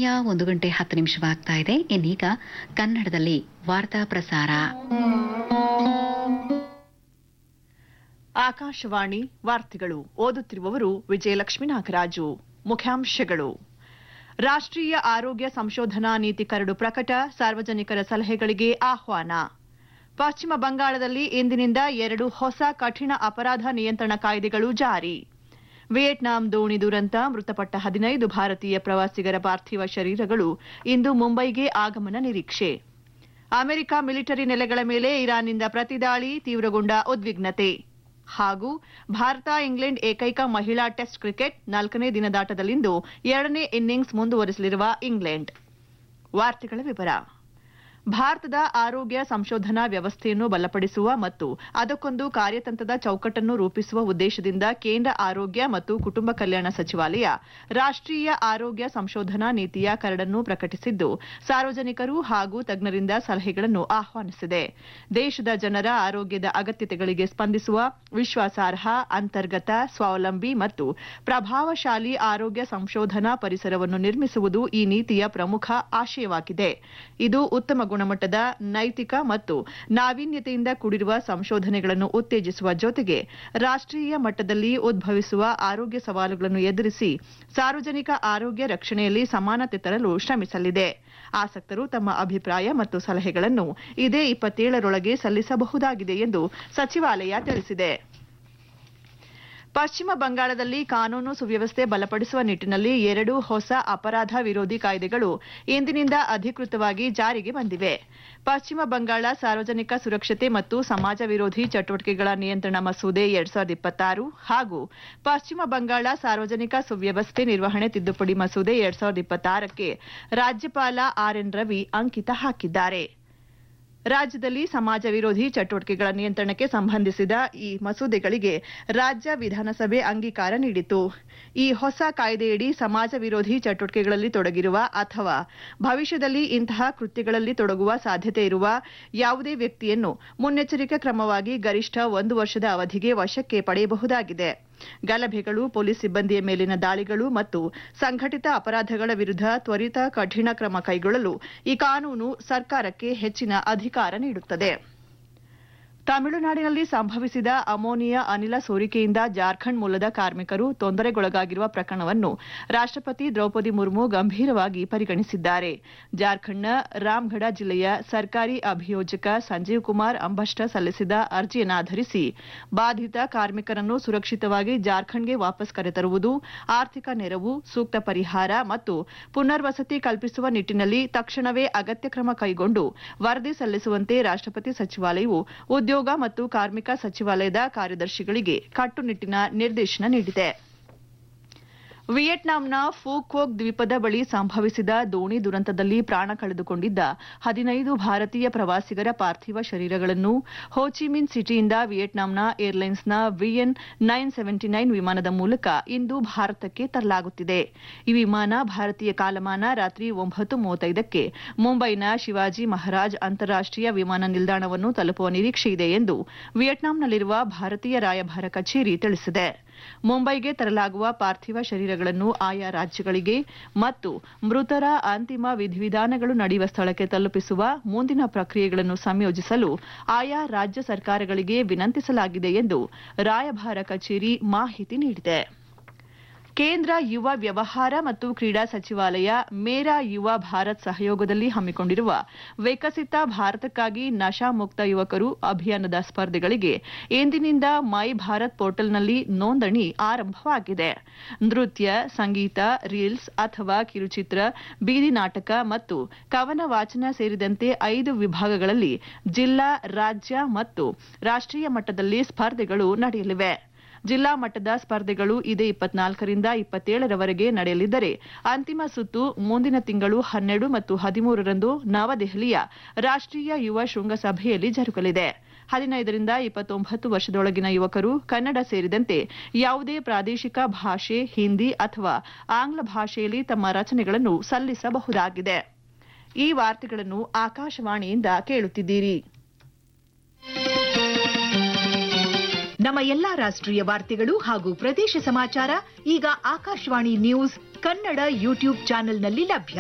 ಸಮಯ ಒಂದು ಗಂಟೆ ಹತ್ತು ನಿಮಿಷವಾಗ್ತಾ ಇದೆ ಇನ್ನೀಗ ಕನ್ನಡದಲ್ಲಿ ವಾರ್ತಾ ಪ್ರಸಾರ ಆಕಾಶವಾಣಿ ವಾರ್ತೆಗಳು ಓದುತ್ತಿರುವವರು ವಿಜಯಲಕ್ಷ್ಮೀ ನಾಗರಾಜು ಮುಖ್ಯಾಂಶಗಳು ರಾಷ್ಟ್ರೀಯ ಆರೋಗ್ಯ ಸಂಶೋಧನಾ ನೀತಿ ಕರಡು ಪ್ರಕಟ ಸಾರ್ವಜನಿಕರ ಸಲಹೆಗಳಿಗೆ ಆಹ್ವಾನ ಪಶ್ಚಿಮ ಬಂಗಾಳದಲ್ಲಿ ಇಂದಿನಿಂದ ಎರಡು ಹೊಸ ಕಠಿಣ ಅಪರಾಧ ನಿಯಂತ್ರಣ ಕಾಯ್ದೆಗಳು ಜಾರಿ ವಿಯೆಟ್ನಾಂ ದೋಣಿ ದುರಂತ ಮೃತಪಟ್ಟ ಹದಿನೈದು ಭಾರತೀಯ ಪ್ರವಾಸಿಗರ ಪಾರ್ಥಿವ ಶರೀರಗಳು ಇಂದು ಮುಂಬೈಗೆ ಆಗಮನ ನಿರೀಕ್ಷೆ ಅಮೆರಿಕ ಮಿಲಿಟರಿ ನೆಲೆಗಳ ಮೇಲೆ ಇರಾನ್ನಿಂದ ಪ್ರತಿದಾಳಿ ತೀವ್ರಗೊಂಡ ಉದ್ವಿಗ್ನತೆ ಹಾಗೂ ಭಾರತ ಇಂಗ್ಲೆಂಡ್ ಏಕೈಕ ಮಹಿಳಾ ಟೆಸ್ಟ್ ಕ್ರಿಕೆಟ್ ನಾಲ್ಕನೇ ದಿನದಾಟದಲ್ಲಿಂದು ಎರಡನೇ ಇನ್ನಿಂಗ್ಸ್ ಮುಂದುವರೆಸಲಿರುವ ಇಂಗ್ಲೆಂಡ್ ವಾರ್ತೆಗಳ ವಿವರ ಭಾರತದ ಆರೋಗ್ಯ ಸಂಶೋಧನಾ ವ್ಯವಸ್ಥೆಯನ್ನು ಬಲಪಡಿಸುವ ಮತ್ತು ಅದಕ್ಕೊಂದು ಕಾರ್ಯತಂತ್ರದ ಚೌಕಟ್ಟನ್ನು ರೂಪಿಸುವ ಉದ್ದೇಶದಿಂದ ಕೇಂದ್ರ ಆರೋಗ್ಯ ಮತ್ತು ಕುಟುಂಬ ಕಲ್ಯಾಣ ಸಚಿವಾಲಯ ರಾಷ್ಟ್ರೀಯ ಆರೋಗ್ಯ ಸಂಶೋಧನಾ ನೀತಿಯ ಕರಡನ್ನು ಪ್ರಕಟಿಸಿದ್ದು ಸಾರ್ವಜನಿಕರು ಹಾಗೂ ತಜ್ಞರಿಂದ ಸಲಹೆಗಳನ್ನು ಆಹ್ವಾನಿಸಿದೆ ದೇಶದ ಜನರ ಆರೋಗ್ಯದ ಅಗತ್ಯತೆಗಳಿಗೆ ಸ್ಪಂದಿಸುವ ವಿಶ್ವಾಸಾರ್ಹ ಅಂತರ್ಗತ ಸ್ವಾವಲಂಬಿ ಮತ್ತು ಪ್ರಭಾವಶಾಲಿ ಆರೋಗ್ಯ ಸಂಶೋಧನಾ ಪರಿಸರವನ್ನು ನಿರ್ಮಿಸುವುದು ಈ ನೀತಿಯ ಪ್ರಮುಖ ಆಶಯವಾಗಿದೆ ಇದು ಉತ್ತಮ ಗುಣಮಟ್ಟದ ನೈತಿಕ ಮತ್ತು ನಾವೀನ್ಯತೆಯಿಂದ ಕೂಡಿರುವ ಸಂಶೋಧನೆಗಳನ್ನು ಉತ್ತೇಜಿಸುವ ಜೊತೆಗೆ ರಾಷ್ಟ್ರೀಯ ಮಟ್ಟದಲ್ಲಿ ಉದ್ಭವಿಸುವ ಆರೋಗ್ಯ ಸವಾಲುಗಳನ್ನು ಎದುರಿಸಿ ಸಾರ್ವಜನಿಕ ಆರೋಗ್ಯ ರಕ್ಷಣೆಯಲ್ಲಿ ಸಮಾನತೆ ತರಲು ಶ್ರಮಿಸಲಿದೆ ಆಸಕ್ತರು ತಮ್ಮ ಅಭಿಪ್ರಾಯ ಮತ್ತು ಸಲಹೆಗಳನ್ನು ಇದೇ ಇಪ್ಪತ್ತೇಳರೊಳಗೆ ಸಲ್ಲಿಸಬಹುದಾಗಿದೆ ಎಂದು ಸಚಿವಾಲಯ ತಿಳಿಸಿದೆ ಪಶ್ಚಿಮ ಬಂಗಾಳದಲ್ಲಿ ಕಾನೂನು ಸುವ್ಯವಸ್ಥೆ ಬಲಪಡಿಸುವ ನಿಟ್ಟಿನಲ್ಲಿ ಎರಡು ಹೊಸ ಅಪರಾಧ ವಿರೋಧಿ ಕಾಯ್ದೆಗಳು ಇಂದಿನಿಂದ ಅಧಿಕೃತವಾಗಿ ಜಾರಿಗೆ ಬಂದಿವೆ ಪಶ್ಚಿಮ ಬಂಗಾಳ ಸಾರ್ವಜನಿಕ ಸುರಕ್ಷತೆ ಮತ್ತು ಸಮಾಜ ವಿರೋಧಿ ಚಟುವಟಿಕೆಗಳ ನಿಯಂತ್ರಣ ಮಸೂದೆ ಎರಡ್ ಸಾವಿರದ ಇಪ್ಪತ್ತಾರು ಹಾಗೂ ಪಶ್ಚಿಮ ಬಂಗಾಳ ಸಾರ್ವಜನಿಕ ಸುವ್ಯವಸ್ಥೆ ನಿರ್ವಹಣೆ ತಿದ್ದುಪಡಿ ಮಸೂದೆ ಎರಡ್ ಸಾವಿರದ ಇಪ್ಪತ್ತಾರಕ್ಕೆ ರಾಜ್ಯಪಾಲ ಆರ್ಎನ್ ರವಿ ಅಂಕಿತ ಹಾಕಿದ್ದಾರೆ ರಾಜ್ಯದಲ್ಲಿ ಸಮಾಜ ವಿರೋಧಿ ಚಟುವಟಿಕೆಗಳ ನಿಯಂತ್ರಣಕ್ಕೆ ಸಂಬಂಧಿಸಿದ ಈ ಮಸೂದೆಗಳಿಗೆ ರಾಜ್ಯ ವಿಧಾನಸಭೆ ಅಂಗೀಕಾರ ನೀಡಿತು ಈ ಹೊಸ ಕಾಯ್ದೆಯಡಿ ಸಮಾಜ ವಿರೋಧಿ ಚಟುವಟಿಕೆಗಳಲ್ಲಿ ತೊಡಗಿರುವ ಅಥವಾ ಭವಿಷ್ಯದಲ್ಲಿ ಇಂತಹ ಕೃತ್ಯಗಳಲ್ಲಿ ತೊಡಗುವ ಸಾಧ್ಯತೆ ಇರುವ ಯಾವುದೇ ವ್ಯಕ್ತಿಯನ್ನು ಮುನ್ನೆಚ್ಚರಿಕೆ ಕ್ರಮವಾಗಿ ಗರಿಷ್ಠ ಒಂದು ವರ್ಷದ ಅವಧಿಗೆ ವಶಕ್ಕೆ ಪಡೆಯಬಹುದಾಗಿದೆ ಗಲಭೆಗಳು ಪೊಲೀಸ್ ಸಿಬ್ಬಂದಿಯ ಮೇಲಿನ ದಾಳಿಗಳು ಮತ್ತು ಸಂಘಟಿತ ಅಪರಾಧಗಳ ವಿರುದ್ಧ ತ್ವರಿತ ಕಠಿಣ ಕ್ರಮ ಕೈಗೊಳ್ಳಲು ಈ ಕಾನೂನು ಸರ್ಕಾರಕ್ಕೆ ಹೆಚ್ಚಿನ ಅಧಿಕಾರ ನೀಡುತ್ತದೆ ತಮಿಳುನಾಡಿನಲ್ಲಿ ಸಂಭವಿಸಿದ ಅಮೋನಿಯಾ ಅನಿಲ ಸೋರಿಕೆಯಿಂದ ಜಾರ್ಖಂಡ್ ಮೂಲದ ಕಾರ್ಮಿಕರು ತೊಂದರೆಗೊಳಗಾಗಿರುವ ಪ್ರಕರಣವನ್ನು ರಾಷ್ಟ್ರಪತಿ ದ್ರೌಪದಿ ಮುರ್ಮು ಗಂಭೀರವಾಗಿ ಪರಿಗಣಿಸಿದ್ದಾರೆ ಜಾರ್ಖಂಡ್ನ ರಾಮ್ಗಢ ಜಿಲ್ಲೆಯ ಸರ್ಕಾರಿ ಅಭಿಯೋಜಕ ಸಂಜೀವ್ ಕುಮಾರ್ ಅಂಬಷ್ಟ ಸಲ್ಲಿಸಿದ ಅರ್ಜಿಯನ್ನಾಧರಿಸಿ ಬಾಧಿತ ಕಾರ್ಮಿಕರನ್ನು ಸುರಕ್ಷಿತವಾಗಿ ಜಾರ್ಖಂಡ್ಗೆ ವಾಪಸ್ ಕರೆತರುವುದು ಆರ್ಥಿಕ ನೆರವು ಸೂಕ್ತ ಪರಿಹಾರ ಮತ್ತು ಪುನರ್ವಸತಿ ಕಲ್ಪಿಸುವ ನಿಟ್ಟಿನಲ್ಲಿ ತಕ್ಷಣವೇ ಅಗತ್ಯ ಕ್ರಮ ಕೈಗೊಂಡು ವರದಿ ಸಲ್ಲಿಸುವಂತೆ ರಾಷ್ಟ್ರಪತಿ ಸಚಿವಾಲಯವು ಉದ್ಯೋಗ ಮತ್ತು ಕಾರ್ಮಿಕ ಸಚಿವಾಲಯದ ಕಾರ್ಯದರ್ಶಿಗಳಿಗೆ ಕಟ್ಟುನಿಟ್ಟಿನ ನಿರ್ದೇಶನ ನೀಡಿದೆ ವಿಯೆಟ್ನಾಂನ ಫೂಕ್ವೋಕ್ ದ್ವೀಪದ ಬಳಿ ಸಂಭವಿಸಿದ ದೋಣಿ ದುರಂತದಲ್ಲಿ ಪ್ರಾಣ ಕಳೆದುಕೊಂಡಿದ್ದ ಹದಿನೈದು ಭಾರತೀಯ ಪ್ರವಾಸಿಗರ ಪಾರ್ಥಿವ ಶರೀರಗಳನ್ನು ಹೋಚಿಮಿನ್ ಸಿಟಿಯಿಂದ ವಿಯೆಟ್ನಾಂನ ಏರ್ಲೈನ್ಸ್ನ ವಿಎನ್ ನೈನ್ ಸೆವೆಂಟಿ ನೈನ್ ವಿಮಾನದ ಮೂಲಕ ಇಂದು ಭಾರತಕ್ಕೆ ತರಲಾಗುತ್ತಿದೆ ಈ ವಿಮಾನ ಭಾರತೀಯ ಕಾಲಮಾನ ರಾತ್ರಿ ಒಂಬತ್ತು ಮೂವತ್ತೈದಕ್ಕೆ ಮುಂಬೈನ ಶಿವಾಜಿ ಮಹಾರಾಜ್ ಅಂತಾರಾಷ್ಟೀಯ ವಿಮಾನ ನಿಲ್ದಾಣವನ್ನು ತಲುಪುವ ನಿರೀಕ್ಷೆಯಿದೆ ಎಂದು ವಿಯೆಟ್ನಾಂನಲ್ಲಿರುವ ಭಾರತೀಯ ರಾಯಭಾರ ಕಚೇರಿ ತಿಳಿಸಿದೆ ಮುಂಬೈಗೆ ತರಲಾಗುವ ಪಾರ್ಥಿವ ಶರೀರಗಳನ್ನು ಆಯಾ ರಾಜ್ಯಗಳಿಗೆ ಮತ್ತು ಮೃತರ ಅಂತಿಮ ವಿಧಿವಿಧಾನಗಳು ನಡೆಯುವ ಸ್ಥಳಕ್ಕೆ ತಲುಪಿಸುವ ಮುಂದಿನ ಪ್ರಕ್ರಿಯೆಗಳನ್ನು ಸಂಯೋಜಿಸಲು ಆಯಾ ರಾಜ್ಯ ಸರ್ಕಾರಗಳಿಗೆ ವಿನಂತಿಸಲಾಗಿದೆ ಎಂದು ರಾಯಭಾರ ಕಚೇರಿ ಮಾಹಿತಿ ನೀಡಿದೆ ಕೇಂದ್ರ ಯುವ ವ್ಯವಹಾರ ಮತ್ತು ಕ್ರೀಡಾ ಸಚಿವಾಲಯ ಮೇರಾ ಯುವ ಭಾರತ್ ಸಹಯೋಗದಲ್ಲಿ ಹಮ್ಮಿಕೊಂಡಿರುವ ವಿಕಸಿತ ಭಾರತಕ್ಕಾಗಿ ನಶಾಮುಕ್ತ ಯುವಕರು ಅಭಿಯಾನದ ಸ್ಪರ್ಧೆಗಳಿಗೆ ಇಂದಿನಿಂದ ಮೈ ಭಾರತ್ ಪೋರ್ಟಲ್ನಲ್ಲಿ ನೋಂದಣಿ ಆರಂಭವಾಗಿದೆ ನೃತ್ಯ ಸಂಗೀತ ರೀಲ್ಸ್ ಅಥವಾ ಕಿರುಚಿತ್ರ ಬೀದಿ ನಾಟಕ ಮತ್ತು ಕವನ ವಾಚನ ಸೇರಿದಂತೆ ಐದು ವಿಭಾಗಗಳಲ್ಲಿ ಜಿಲ್ಲಾ ರಾಜ್ಯ ಮತ್ತು ರಾಷ್ಟ್ರೀಯ ಮಟ್ಟದಲ್ಲಿ ಸ್ಪರ್ಧೆಗಳು ನಡೆಯಲಿವೆ ಜಿಲ್ಲಾ ಮಟ್ಟದ ಸ್ಪರ್ಧೆಗಳು ಇದೇ ಇಪ್ಪತ್ನಾಲ್ಕರಿಂದ ಇಪ್ಪತ್ತೇಳರವರೆಗೆ ನಡೆಯಲಿದ್ದರೆ ಅಂತಿಮ ಸುತ್ತು ಮುಂದಿನ ತಿಂಗಳು ಹನ್ನೆರಡು ಮತ್ತು ಹದಿಮೂರರಂದು ನವದೆಹಲಿಯ ರಾಷ್ಟ್ರೀಯ ಯುವ ಶೃಂಗಸಭೆಯಲ್ಲಿ ಜರುಗಲಿದೆ ಹದಿನೈದರಿಂದ ಇಪ್ಪತ್ತೊಂಬತ್ತು ವರ್ಷದೊಳಗಿನ ಯುವಕರು ಕನ್ನಡ ಸೇರಿದಂತೆ ಯಾವುದೇ ಪ್ರಾದೇಶಿಕ ಭಾಷೆ ಹಿಂದಿ ಅಥವಾ ಆಂಗ್ಲ ಭಾಷೆಯಲ್ಲಿ ತಮ್ಮ ರಚನೆಗಳನ್ನು ಸಲ್ಲಿಸಬಹುದಾಗಿದೆ ಈ ವಾರ್ತೆಗಳನ್ನು ಆಕಾಶವಾಣಿಯಿಂದ ಕೇಳುತ್ತಿದ್ದೀರಿ ನಮ್ಮ ಎಲ್ಲಾ ರಾಷ್ಟ್ರೀಯ ವಾರ್ತೆಗಳು ಹಾಗೂ ಪ್ರದೇಶ ಸಮಾಚಾರ ಈಗ ಆಕಾಶವಾಣಿ ನ್ಯೂಸ್ ಕನ್ನಡ ಯೂಟ್ಯೂಬ್ ಚಾನೆಲ್ನಲ್ಲಿ ಲಭ್ಯ